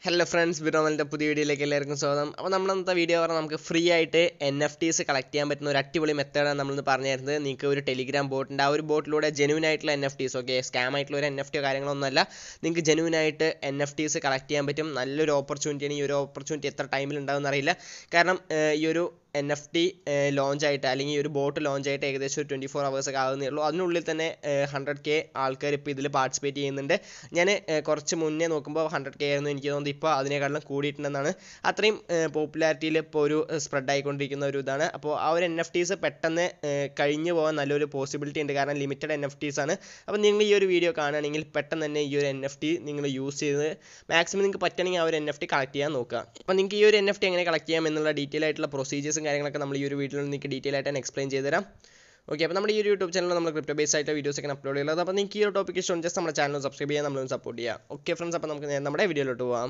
hello friends ബിറോമലിൻ്റെ പുതിയ വീഡിയോയിലേക്ക് എല്ലാവർക്കും സ്വാഗതം അപ്പോൾ നമ്മൾ ഇന്നത്തെ വീഡിയോ പറഞ്ഞാൽ നമുക്ക് ഫ്രീ ആയിട്ട് എൻ എഫ് ടീസ് കളക്ട് ചെയ്യാൻ പറ്റുന്ന ഒരു അടിപൊളി മെത്തേഡാണ് നമ്മളിന്ന് പറഞ്ഞു തരുന്നത് നിങ്ങൾക്ക് ഒരു ടെലിഗ്രാം ബോട്ടുണ്ട് ആ ഒരു ബോട്ടിലൂടെ ജെനുവിൻ ആയിട്ടുള്ള N F Ts okay scam ആയിട്ടുള്ള ഒരു എൻ എഫ് ടി കാര്യങ്ങളൊന്നുമല്ല നിങ്ങൾക്ക് ജെനുവിൻ ആയിട്ട് എൻ എഫ് ടീസ് കളക്ട് ചെയ്യാൻ പറ്റും നല്ലൊരു ഓപ്പർച്യൂണിറ്റിയാണ് ഈ ഒരു ഓപ്പർച്യൂണിറ്റി എത്ര ടൈമിൽ ഉണ്ടാകുമെന്ന് അറിയില്ല കാരണം ഏർ ഈ ഒരു എൻ എഫ് ടി ലോഞ്ച് ആയിട്ട് അല്ലെങ്കിൽ ഈ ഒരു ബോട്ട് ലോഞ്ച് ആയിട്ട് ഏകദേശം ഒരു ട്വൻറ്റി ഫോർ അവേഴ്സ് ഒക്കെ ആകുന്നേ ഉള്ളൂ അതിനുള്ളിൽ തന്നെ ഹൺഡ്രഡ് കെ ആൾക്കാർ ഇപ്പോൾ ഇതിൽ പാർട്ടിസിപ്പേറ്റ് ചെയ്യുന്നുണ്ട് ഞാൻ കുറച്ച് മുന്നേ നോക്കുമ്പോൾ ഹൺഡ്രഡ് കെ ആയിരുന്നു എനിക്ക് തോന്നുന്നത് ഇപ്പോൾ അതിനേക്കാളും കൂടിയിട്ടുണ്ടെന്നാണ് അത്രയും പോപ്പുലാരിറ്റിയിൽ ഇപ്പോൾ ഒരു സ്പ്രെഡ് ആയിക്കൊണ്ടിരിക്കുന്ന ഒരു ഇതാണ് അപ്പോൾ ആ ഒരു എൻ എഫ് ടീസ് പെട്ടെന്ന് ഏർ കഴിഞ്ഞു പോകാൻ നല്ലൊരു പോസിബിലിറ്റി ഉണ്ട് കാരണം ലിമിറ്റഡ് എൻ എഫ് ടീസ് ആണ് അപ്പോൾ നിങ്ങൾ ഈ ഒരു വീഡിയോ കാണുകയാണെങ്കിൽ പെട്ടെന്ന് തന്നെ ഈ ഒരു എൻ എഫ് ടി നിങ്ങൾ യൂസ് ചെയ്ത് മാക്സിമം നിങ്ങൾക്ക് പറ്റുകയാണെങ്കിൽ ആ ഒരു എൻ എഫ് ടി കളക്ട് ചെയ്യാൻ നോക്കുക അപ്പോൾ നിങ്ങൾക്ക് ഈ ഒരു എൻ എഫ് ടി എങ്ങനെ കളക്ട് ചെയ്യാം എന്നുള്ള ഡീറ്റെയിൽ ആയിട്ടുള്ള പ്രൊസീജിയേഴ്സും കാര്യങ്ങളൊക്കെ നമ്മൾ ഈ ഒരു വീഡിയോയിൽ നിങ്ങൾക്ക് ഡീറ്റെയിൽ ആയിട്ട് ഞാൻ എക്സ്പ്ലെയിൻ ചെയ്ത് തരാം ഓക്കെ അപ്പോൾ നമ്മുടെ ഈ ഒരു യൂട്യൂബ് ചാനലിൽ നമ്മൾ ക്രിപ്റ്റോ ബേസ് ആയിട്ട് വീഡിയോസ് ഒക്കെ അപ്ലോഡ് ചെയ്യുന്നത് അപ്പോൾ നിങ്ങൾക്ക് ഈ ഒരു ടോപ്പിക്ക് ഇഷ്ടം ജസ്റ്റ് നമ്മുടെ ചാനൽ സബ്സ്ക്രൈബ് ചെയ്യാൻ നമ്മളൊന്ന് സപ്പോർട്ട് ചെയ്യുക ഓക്കെ ഫ്രണ്ട്സ് അപ്പോൾ നമുക്ക് നേരെ നമ്മുടെ വീഡിയോയിലോട്ട് പോകാം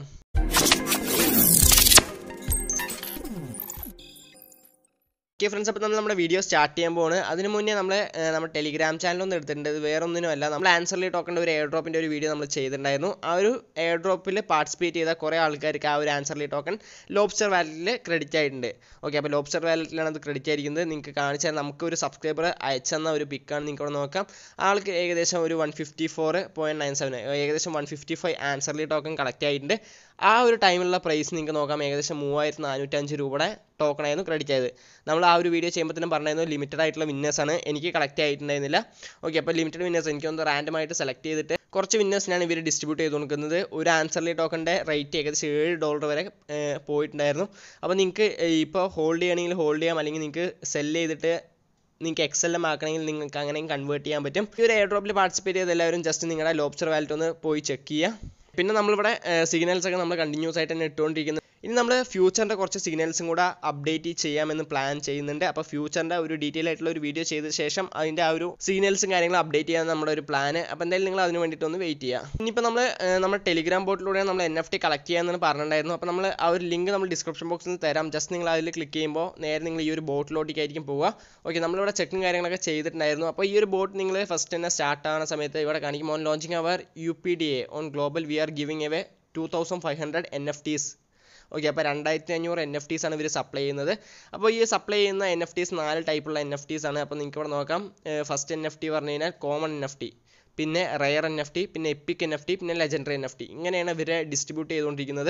ഓക്കെ ഫ്രണ്ട്സ് അപ്പോൾ നമ്മൾ നമ്മുടെ വീഡിയോ സ്റ്റാർട്ട് ചെയ്യാൻ പോവാണ് അതിന് മുന്നേ നമ്മൾ നമ്മുടെ ടെലിഗ്രാം ചാനൽ ഒന്ന് എടുത്തിട്ടുണ്ട് ഇത് വേറെ ഒന്നിനുമല്ല നമ്മൾ ആൻസർലി ടോക്കണിൻ്റെ ഒരു എയർ ഡ്രോപ്പിൻ്റെ ഒരു വീഡിയോ നമ്മൾ ചെയ്തിട്ടുണ്ടായിരുന്നു ആ ഒരു എയർ ഡ്രോപ്പിൽ പാർട്ടിസിപ്പേറ്റ് ചെയ്ത കുറേ ആൾക്കാർക്ക് ആ ഒരു ആൻസർലി ടോക്കൺ ലോബ്സ്റ്റർ വാലറ്റിൽ ക്രെഡിറ്റ് ആയിട്ടുണ്ട് ഓക്കെ അപ്പോൾ ലോബ്സ്റ്റർ വാലറ്റിലാണ് അത് ക്രെഡിറ്റ് ആയിരിക്കുന്നത് നിങ്ങൾക്ക് കാണിച്ചാൽ നമുക്ക് ഒരു സബ്സ്ക്രൈബർ അയച്ചെന്ന ഒരു പിക്കാണ് നിങ്ങൾക്ക് ഇവിടെ നോക്കാം ആൾക്ക് ഏകദേശം ഒരു one fifty four point nine seven ഏകദേശം വൺ ഫിഫ്റ്റി ഫൈവ് ആൻസർലി ടോക്കൺ കളക്ട് ആയിട്ടുണ്ട് ആ ഒരു ടൈമിലുള്ള പ്രൈസ് നിങ്ങൾക്ക് നോക്കാം ഏകദേശം മൂവായിരത്തി നാനൂറ്റഞ്ച് രൂപയുടെ ടോക്കൺ ആയിരുന്നു ക്രെഡിറ്റ് ആയത് നമ്മൾ ആ ഒരു വീഡിയോ ചെയ്യുമ്പോഴത്തേനും പറഞ്ഞായിരുന്നു ലിമിറ്റഡ് ആയിട്ടുള്ള വിന്നേഴ്സ് ആണ് എനിക്ക് കളക്ട് ആയിട്ടുണ്ടായിരുന്നില്ല ഓക്കെ അപ്പോൾ ലിമിറ്റഡ് വിന്നേഴ്സ് എനിക്കൊന്ന് റാൻഡം ആയിട്ട് സെലക്ട് ചെയ്തിട്ട് കുറച്ച് വിന്നേഴ്സിനാണ് ഇവർ ഡിസ്ട്രിബ്യൂട്ട് ചെയ്ത് കൊടുക്കുന്നത് ഒരു ആൻസർലി ടോക്കണിൻ്റെ റേറ്റ് ഏകദേശം ഏഴ് ഡോളർ വരെ പോയിട്ടുണ്ടായിരുന്നു അപ്പോൾ നിങ്ങൾക്ക് ഇപ്പോൾ ഹോൾഡ് ചെയ്യണമെങ്കിൽ ഹോൾഡ് ചെയ്യാം അല്ലെങ്കിൽ നിങ്ങൾക്ക് സെല് ചെയ്തിട്ട് നിങ്ങൾക്ക് എക്സ് എൽ എം ആക്കണമെങ്കിൽ നിങ്ങൾക്ക് അങ്ങനെയും കൺവേർട്ട് ചെയ്യാൻ പറ്റും ഈ ഒരു എയർ ഡ്രോപ്പിൽ പാർട്ടിസിപ്പേറ്റ് ചെയ്ത എല്ലാവരും ജസ്റ്റ് നിങ്ങളുടെ ലോബ്സ്റ്റർ വാലറ്റ് ഒന്ന് പോയി ചെക്ക് ചെയ്യുക പിന്നെ നമ്മളിവിടെ സിഗ്നൽസ് ഒക്കെ നമ്മൾ കണ്ടിന്യൂസ് ആയിട്ട് തന്നെ ഇട്ടുകൊണ്ടിരിക്കുന്നത് ഇനി നമ്മൾ ഫ്യൂച്ചറിൻ്റെ കുറച്ച് സിഗ്നൽസും കൂടെ അപ്ഡേറ്റ് ചെയ്യാമെന്ന് പ്ലാൻ ചെയ്യുന്നുണ്ട് അപ്പോൾ ഫ്യൂച്ചറിൻ്റെ ഒരു ഡീറ്റെയിൽ ആയിട്ടുള്ള ഒരു വീഡിയോ ചെയ്ത ശേഷം അതിൻ്റെ ആ ഒരു സിഗ്നൽസും കാര്യങ്ങളും അപ്ഡേറ്റ് ചെയ്യാൻ നമ്മുടെ ഒരു പ്ലാൻ അപ്പോൾ എന്തായാലും നിങ്ങൾ അതിന് വേണ്ടിയിട്ട് ഒന്ന് വെയിറ്റ് ചെയ്യുക ഇനിയിപ്പോൾ നമ്മൾ നമ്മുടെ ടെലിഗ്രാം ബോട്ടിലൂടെ നമ്മൾ എൻ എഫ് ടി കളക്ട് ചെയ്യാമെന്ന് പറഞ്ഞിട്ടുണ്ടായിരുന്നു അപ്പോൾ നമ്മൾ ആ ഒരു ലിങ്ക് നമ്മൾ ഡിസ്ക്രിപ്ഷൻ ബോക്സിൽ തരാം ജസ്റ്റ് നിങ്ങൾ അതിൽ ക്ലിക്ക് ചെയ്യുമ്പോൾ നേരെ നിങ്ങൾ ഈ ഒരു ബോട്ടിലോട്ടേക്കായിരിക്കും പോവുക ഓക്കെ നമ്മളിവിടെ ചെക്കും കാര്യങ്ങളൊക്കെ ചെയ്തിട്ടുണ്ടായിരുന്നു അപ്പോൾ ഈ ഒരു ബോട്ട് നിങ്ങൾ ഫസ്റ്റ് തന്നെ സ്റ്റാർട്ട് ആവുന്ന സമയത്ത് ഇവിടെ കാണിക്കും ഓൺ ലോഞ്ചിങ് അവർ U P D A on global we are giving away two thousand five hundred N F Ts okay അപ്പോൾ രണ്ടായിരത്തി അഞ്ഞൂറ് എൻ എഫ് ടീസ് ആണ് ഇവർ സപ്ലൈ ചെയ്യുന്നത് അപ്പോൾ ഈ സപ്ലൈ ചെയ്യുന്ന എൻ എഫ് ടീസ് നാല് ടൈപ്പുള്ള എൻ എഫ് ടീസ് ആണ് അപ്പോൾ നിങ്ങൾക്ക് ഇവിടെ നോക്കാം ഫസ്റ്റ് എൻ എഫ് ടി പറഞ്ഞു കഴിഞ്ഞാൽ കോമൺ എൻ എഫ് ടി പിന്നെ റയർ എൻ എഫ് ടി പിന്നെ എപ്പിക് എൻ എഫ് ടി പിന്നെ ലെജൻഡറി എൻ എഫ് ടി ഇങ്ങനെയാണ് ഇവരെ ഡിസ്ട്രിബ്യൂട്ട് ചെയ്തുകൊണ്ടിരിക്കുന്നത്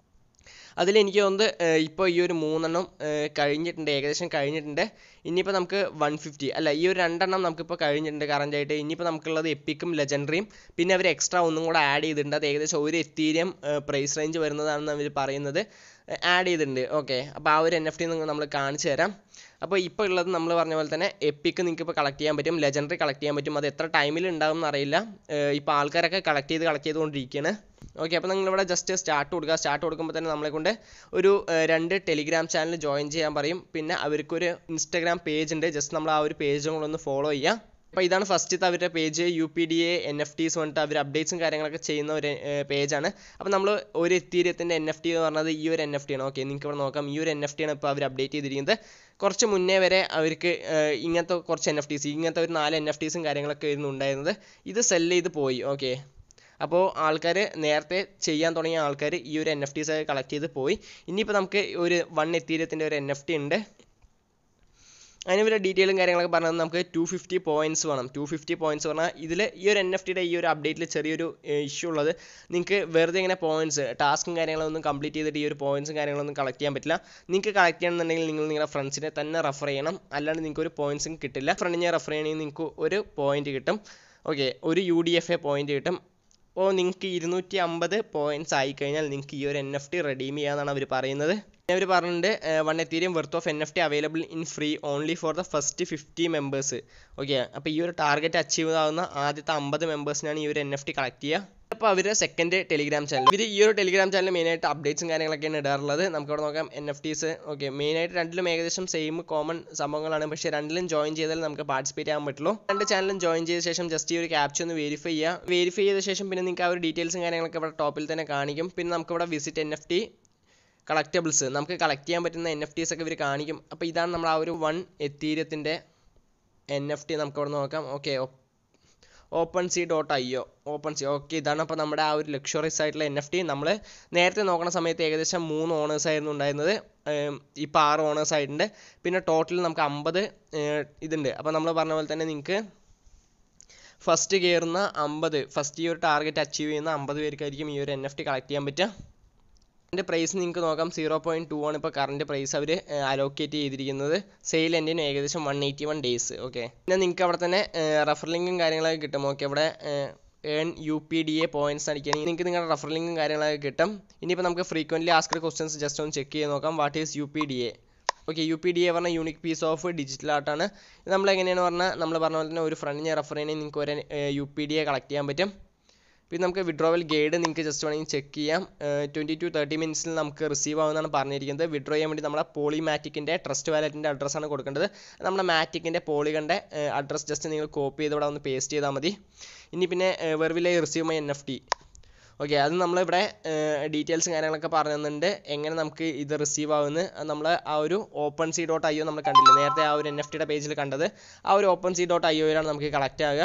അതിൽ എനിക്ക് തോന്നുന്നത് ഇപ്പോൾ ഈ ഒരു മൂന്നെണ്ണം കഴിഞ്ഞിട്ടുണ്ട് ഏകദേശം കഴിഞ്ഞിട്ടുണ്ട് ഇനിയിപ്പോൾ നമുക്ക് വൺ ഫിഫ്റ്റി അല്ല ഈ ഒരു രണ്ടെണ്ണം നമുക്കിപ്പോൾ കഴിഞ്ഞിട്ടുണ്ട് കറൻ്റ് ആയിട്ട് ഇനിയിപ്പോൾ നമുക്കുള്ളത് എപ്പിക്കും ലെജൻഡറിയും പിന്നെ അവർ എക്സ്ട്രാ ഒന്നും കൂടെ ആഡ് ചെയ്തിട്ടുണ്ട് അത് ഏകദേശം ഒരു എത്തീരിയം പ്രൈസ് റേഞ്ച് വരുന്നതാണെന്ന് അവർ പറയുന്നത് ആഡ് ചെയ്തിട്ടുണ്ട് ഓക്കെ അപ്പോൾ ആ ഒരു എൻ എഫ് ടി നമ്മൾ കാണിച്ചു തരാം അപ്പോൾ ഇപ്പോൾ ഉള്ളത് നമ്മൾ പറഞ്ഞ പോലെ തന്നെ എപ്പിക്ക് നിങ്ങൾക്ക് ഇപ്പോൾ കളക്ട് ചെയ്യാൻ പറ്റും ലെജൻഡറി കളക്ട് ചെയ്യാൻ പറ്റും അത് എത്ര ടൈമിൽ ഉണ്ടാവും എന്നറിയില്ല ഇപ്പോൾ ആൾക്കാരൊക്കെ കളക്ട് ചെയ്ത് കളക്ട് ചെയ്തുകൊണ്ടിരിക്കുകയാണ് ഓക്കെ അപ്പോൾ നിങ്ങളിവിടെ ജസ്റ്റ് സ്റ്റാർട്ട് കൊടുക്കുക സ്റ്റാർട്ട് കൊടുക്കുമ്പോൾ തന്നെ നമ്മളെ കൊണ്ട് ഒരു രണ്ട് ടെലിഗ്രാം ചാനൽ ജോയിൻ ചെയ്യാൻ പറയും പിന്നെ അവർക്കൊരു ഇൻസ്റ്റാഗ്രാം പേജ് ഉണ്ട് ജസ്റ്റ് നമ്മൾ ആ ഒരു പേജും കൂടെ ഒന്ന് ഫോളോ ചെയ്യുക അപ്പോൾ ഇതാണ് ഫസ്റ്റത്തെ അവരുടെ page U P D A N F Ts വന്നിട്ട് അവർ അപ്ഡേറ്റ്സും കാര്യങ്ങളൊക്കെ ചെയ്യുന്ന ഒരു പേജാണ് അപ്പോൾ നമ്മൾ ഒരു എത്തീരിയത്തിൻ്റെ എൻ എഫ് ടി എന്ന് പറഞ്ഞത് ഈ ഒരു എൻ എഫ് ടി ആണ് ഓക്കെ നിങ്ങൾക്ക് ഇവിടെ നോക്കാം ഈ ഒരു എൻ എഫ് ടി ആണ് ഇപ്പോൾ അവർ അപ്ഡേറ്റ് ചെയ്തിരിക്കുന്നത് കുറച്ച് മുന്നേ വരെ അവർക്ക് ഇങ്ങനത്തെ കുറച്ച് എൻ എഫ് ടീസ് ഇങ്ങനത്തെ ഒരു നാല് എൻ എഫ് ടീസും കാര്യങ്ങളൊക്കെ ആയിരുന്നു ഉണ്ടായിരുന്നത് ഇത് സെല് ചെയ്ത് പോയി ഓക്കെ അപ്പോൾ ആൾക്കാർ നേരത്തെ ചെയ്യാൻ തുടങ്ങിയ ആൾക്കാർ ഈ ഒരു എൻ എഫ് ടീസ് കളക്ട് ചെയ്ത് പോയി ഇനിയിപ്പോൾ നമുക്ക് ഒരു വൺ എത്തീരിയത്തിൻ്റെ ഒരു എൻ എഫ് ടി ഉണ്ട് അതിന് വലിയ ഡീറ്റെയിലും കാര്യങ്ങളൊക്കെ പറഞ്ഞത് നമുക്ക് ടു ഫിഫ്റ്റി പോയിൻറ്റ്സ് വേണം ടു ഫിഫ്റ്റി പോയിൻറ്റ്സ് പറഞ്ഞാൽ ഇതിൽ ഈ ഒരു എൻ എഫ് ടിയുടെ ഈ ഒരു അപ്ഡേറ്റിൽ ചെറിയൊരു ഇഷ്യൂ ഉള്ളത് നിങ്ങൾക്ക് വെറുതെ ഇങ്ങനെ പോയിൻറ്റ്സ് ടാസ്കും കാര്യങ്ങളൊന്നും കംപ്ലീറ്റ് ചെയ്തിട്ട് ഈ ഒരു പോയിൻറ്റ്സും കാര്യങ്ങളൊന്നും കളക്ട് ചെയ്യാൻ പറ്റില്ല നിങ്ങൾക്ക് കളക്ട് ചെയ്യണമെന്നുണ്ടെങ്കിൽ നിങ്ങൾ നിങ്ങളുടെ ഫ്രണ്ട്സിനെ തന്നെ റെഫർ ചെയ്യണം അല്ലാണ്ട് നിങ്ങൾക്ക് ഒരു പോയിൻറ്റ്സും കിട്ടില്ല ഫ്രണ്ടിനെ റെഫർ ചെയ്യണമെങ്കിൽ നിങ്ങൾക്ക് ഒരു പോയിൻറ്റ് കിട്ടും ഓക്കെ ഒരു U D F A point കിട്ടും അപ്പോൾ നിങ്ങൾക്ക് ഇരുന്നൂറ്റി അമ്പത് പോയിൻറ്റ്സ് ആയിക്കഴിഞ്ഞാൽ നിങ്ങൾക്ക് ഈ ഒരു എൻ എഫ് ടി റെഡീം ചെയ്യാമെന്നാണ് അവർ പറയുന്നത് അവർ പറഞ്ഞിട്ടുണ്ട് one Ethereum worth of N F T available in free only for the first fifty members okay അപ്പോൾ ഈ ഒരു ടാർഗറ്റ് അച്ചീവ് ആവുന്ന ആദ്യത്തെ അമ്പത് മെമ്പേഴ്സിനാണ് ഈ ഒരു എൻ എഫ് ടി കളക്ട് ചെയ്യുക അപ്പോൾ അവർ സെക്കൻഡ് ടെലിഗ്രാം ചാനൽ ഇവർ ഈ ഒരു ടെലിഗ്രാം ചാനൽ മെയിനായിട്ട് അപ്ഡേറ്റ്സും കാര്യങ്ങളൊക്കെയാണ് ഇടാറുള്ളത് നമുക്കവിടെ നോക്കാം എൻ എഫ് ടീസ് ഓക്കെ മെയിനായിട്ട് രണ്ടിലും ഏകദേശം സെയിം കോമൺ സംഭവങ്ങളാണ് പക്ഷേ രണ്ടിലും ജോയിൻ ചെയ്താൽ നമുക്ക് പാർട്ടിസിപ്പേറ്റ് ചെയ്യാൻ പറ്റുള്ളൂ രണ്ട് ചാനലും ജോയിൻ ചെയ്ത ശേഷം ജസ്റ്റ് ഈ ഒരു ക്യാപ്ചർ ഒന്ന് വെരിഫൈ ചെയ്യുക വെരിഫൈ ചെയ്ത ശേഷം പിന്നെ നിങ്ങൾക്ക് ആ ഒരു ഡീറ്റെയിൽസും കാര്യങ്ങളൊക്കെ ഇവിടെ ടോപ്പിൽ തന്നെ കാണിക്കും പിന്നെ നമുക്കിവിടെ visit N F T collectibles നമുക്ക് കളക്ട് ചെയ്യാൻ പറ്റുന്ന എൻ എഫ് ടീസ് ഒക്കെ ഇവർ കാണിക്കും അപ്പോൾ ഇതാണ് നമ്മൾ ആ ഒരു വൺ എത്തീരിയത്തിൻ്റെ എൻ എഫ് ടി നമുക്ക് അവിടെ നോക്കാം okay OpenSea dot I O OpenSea okay ഇതാണ് അപ്പോൾ നമ്മുടെ ആ ഒരു ലക്ഷറീസ് ആയിട്ടുള്ള എൻ എഫ് ടി നമ്മൾ നേരത്തെ നോക്കുന്ന സമയത്ത് ഏകദേശം മൂന്ന് ഓണേഴ്സ് ആയിരുന്നു ഉണ്ടായിരുന്നത് ഇപ്പോൾ ആറ് ഓണേഴ്സ് ആയിട്ടുണ്ട് പിന്നെ ടോട്ടൽ നമുക്ക് അമ്പത് ഇതുണ്ട് അപ്പോൾ നമ്മൾ പറഞ്ഞ പോലെ തന്നെ നിങ്ങൾക്ക് ഫസ്റ്റ് കയറുന്ന അമ്പത് ഫസ്റ്റ് ഈ ഒരു ടാർഗറ്റ് അച്ചീവ് ചെയ്യുന്ന അമ്പത് പേർക്കായിരിക്കും ഈ ഒരു എൻ എഫ് ടി കളക്ട് ചെയ്യാൻ പറ്റുക ഇതിൻ്റെ പ്രൈസ് നിങ്ങൾക്ക് നോക്കാം സീറോ പോയിൻറ്റ് ടു ആണ് ഇപ്പോൾ കറണ്ട് പ്രൈസ് അവർ അലോക്കേറ്റ് ചെയ്തിരിക്കുന്നത് സെയിൽ എൻഡിന് ഏകദേശം one eighty one days okay പിന്നെ നിങ്ങൾക്ക് അവിടെ തന്നെ റെഫർ ലിങ്കും കാര്യങ്ങളൊക്കെ കിട്ടും ഓക്കെ അവിടെ earn U P D A points അടിക്കുകയാണെങ്കിൽ നിങ്ങൾക്ക് നിങ്ങളുടെ റെഫർ ലിങ്കും കാര്യങ്ങളൊക്കെ കിട്ടും ഇനിയിപ്പോൾ നമുക്ക് ഫ്രീക്വൻ്റ്ലി ആസ്ക്ഡ് ക്വസ്റ്റ്യൻസ് ജസ്റ്റ് ഒന്ന് ചെക്ക് ചെയ്ത് നോക്കാം what is U P D A okay U P D A പറഞ്ഞാൽ യൂണിക് പീസ് ഓഫ് ഡിജിറ്റൽ ആർട്ടാണ് ഇത് നമ്മൾ എങ്ങനെയാണ് പറഞ്ഞാൽ നമ്മൾ പറഞ്ഞ പോലെ തന്നെ ഒരു ഫ്രണ്ടിനെ റെഫർ ചെയ്യണമെങ്കിൽ നിങ്ങൾക്ക് ഒരു U P D A collect ചെയ്യാൻ പറ്റും പിന്നെ നമുക്ക് വിഡ്രോവൽ ഗൈഡ് നിങ്ങൾക്ക് ജസ്റ്റ് വേണമെങ്കിൽ ചെക്ക് ചെയ്യാം ട്വൻറ്റി ടു തേർട്ടി മിനിറ്റ്സിൽ നമുക്ക് റിസീവ് ആവുമെന്നാണ് പറഞ്ഞിരിക്കുന്നത് വിഡ്രോ ചെയ്യാൻ വേണ്ടി നമ്മുടെ പോളിമാറ്റിക്കിൻ്റെ ട്രസ്റ്റ് വാലറ്റിൻ്റെ അഡ്രസ്സാണ് കൊടുക്കേണ്ടത് നമ്മുടെ മാറ്റിക്കിൻ്റെ പോളികൻ്റെ അഡ്രസ്സ് ജസ്റ്റ് നിങ്ങൾ കോപ്പി ചെയ്ത് ഇവിടെ ഒന്ന് പേസ്റ്റ് ചെയ്താൽ മതി ഇനി പിന്നെ വെർവിലെ receive my N F T okay അത് നമ്മളിവിടെ ഡീറ്റെയിൽസും കാര്യങ്ങളൊക്കെ പറഞ്ഞു തന്നിട്ടുണ്ട് എങ്ങനെ നമുക്ക് ഇത് റിസീവ് ആവുമെന്ന് നമ്മൾ ആ ഒരു OpenSea dot I O നമ്മൾ കണ്ടില്ല നേരത്തെ ആ ഒരു എൻ എഫ് ടിയുടെ പേജിൽ കണ്ടത് ആ ഒരു ഓപ്പൺ സി ഡോട്ട് ഐ ഒയിലാണ് നമുക്ക് കളക്ട് ആവുക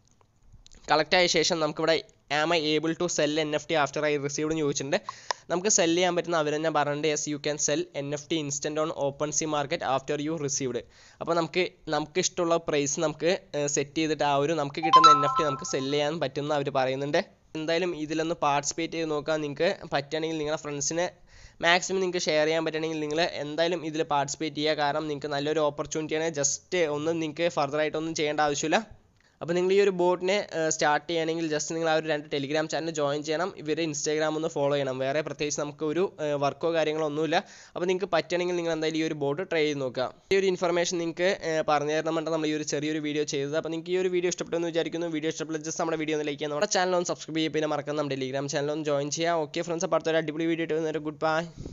കളക്ട് ആയ ശേഷം നമുക്കിവിടെ am I able to sell N F T after I received എന്ന് ചോദിച്ചിട്ടുണ്ട് നമുക്ക് സെൽ ചെയ്യാൻ പറ്റുന്ന അവർ തന്നെ പറഞ്ഞിട്ടുണ്ട് yes you can sell N F T instant on OpenSea market after you received അപ്പോൾ നമുക്ക് നമുക്ക് ഇഷ്ടമുള്ള പ്രൈസ് നമുക്ക് സെറ്റ് ചെയ്തിട്ട് ആ ഒരു നമുക്ക് കിട്ടുന്ന എൻ എഫ് ടി നമുക്ക് സെൽ ചെയ്യാൻ പറ്റുമെന്ന് അവർ പറയുന്നുണ്ട് എന്തായാലും ഇതിലൊന്ന് പാർട്ടിസിപ്പേറ്റ് ചെയ്ത് നോക്കാം നിങ്ങൾക്ക് പറ്റുകയാണെങ്കിൽ നിങ്ങളുടെ ഫ്രണ്ട്സിനെ മാക്സിമം നിങ്ങൾക്ക് ഷെയർ ചെയ്യാൻ പറ്റുകയാണെങ്കിൽ നിങ്ങൾ എന്തായാലും ഇതിൽ പാർട്ടിസിപ്പേറ്റ് ചെയ്യുക കാരണം നിങ്ങൾക്ക് നല്ലൊരു ഓപ്പർച്യൂണിറ്റിയാണ് ജസ്റ്റ് ഒന്നും നിങ്ങൾക്ക് ഫർദർ ആയിട്ടൊന്നും ചെയ്യേണ്ട ആവശ്യമില്ല അപ്പോൾ നിങ്ങൾ ഈ ഒരു ബോട്ടിനെ സ്റ്റാർട്ട് ചെയ്യണമെങ്കിൽ ജസ്റ്റ് നിങ്ങൾ ആ ഒരു രണ്ട് ടെലിഗ്രാം ചാനൽ ജോയിൻ ചെയ്യണം ഇവരെ ഇൻസ്റ്റാഗ്രാം ഒന്ന് ഫോളോ ചെയ്യണം വേറെ പ്രത്യേകിച്ച് നമുക്ക് ഒരു വർക്കോ കാര്യങ്ങളോ ഒന്നുമില്ല അപ്പോൾ നിങ്ങൾക്ക് പറ്റുകയാണെങ്കിൽ നിങ്ങൾ എന്തായാലും ഈ ഒരു ബോട്ട് ട്രൈ ചെയ്ത് നോക്കുക ഈ ഒരു ഇൻഫർമേഷൻ നിങ്ങൾക്ക് പറഞ്ഞു തരണം വേണ്ട നമ്മൾ ഈ ഒരു ചെറിയൊരു വീഡിയോ ചെയ്തത് അപ്പോൾ നിങ്ങൾക്ക് ഈ ഒരു വീഡിയോ ഇഷ്ടപ്പെട്ടെന്ന് വിചാരിക്കുന്നു വീഡിയോ ഇഷ്ടപ്പെട്ട ജസ്റ്റ് നമ്മുടെ വീഡിയോ ഒന്ന് ലൈക്ക് ചെയ്യാം നമ്മുടെ ചാനൽ ഒന്ന് സബ്സ്ക്രൈബ് ചെയ്യുക പിന്നെ മറക്കാൻ നമ്മുടെ ടെലിഗ്രാം ചാനൽ ഒന്ന് ജോയിൻ ചെയ്യുക ഓക്കെ ഫ്രണ്ട്സ് അപ്പോൾ അടുത്തൊരു അടിപൊളി വീഡിയോ ഇട്ട് ഗുഡ് ബൈ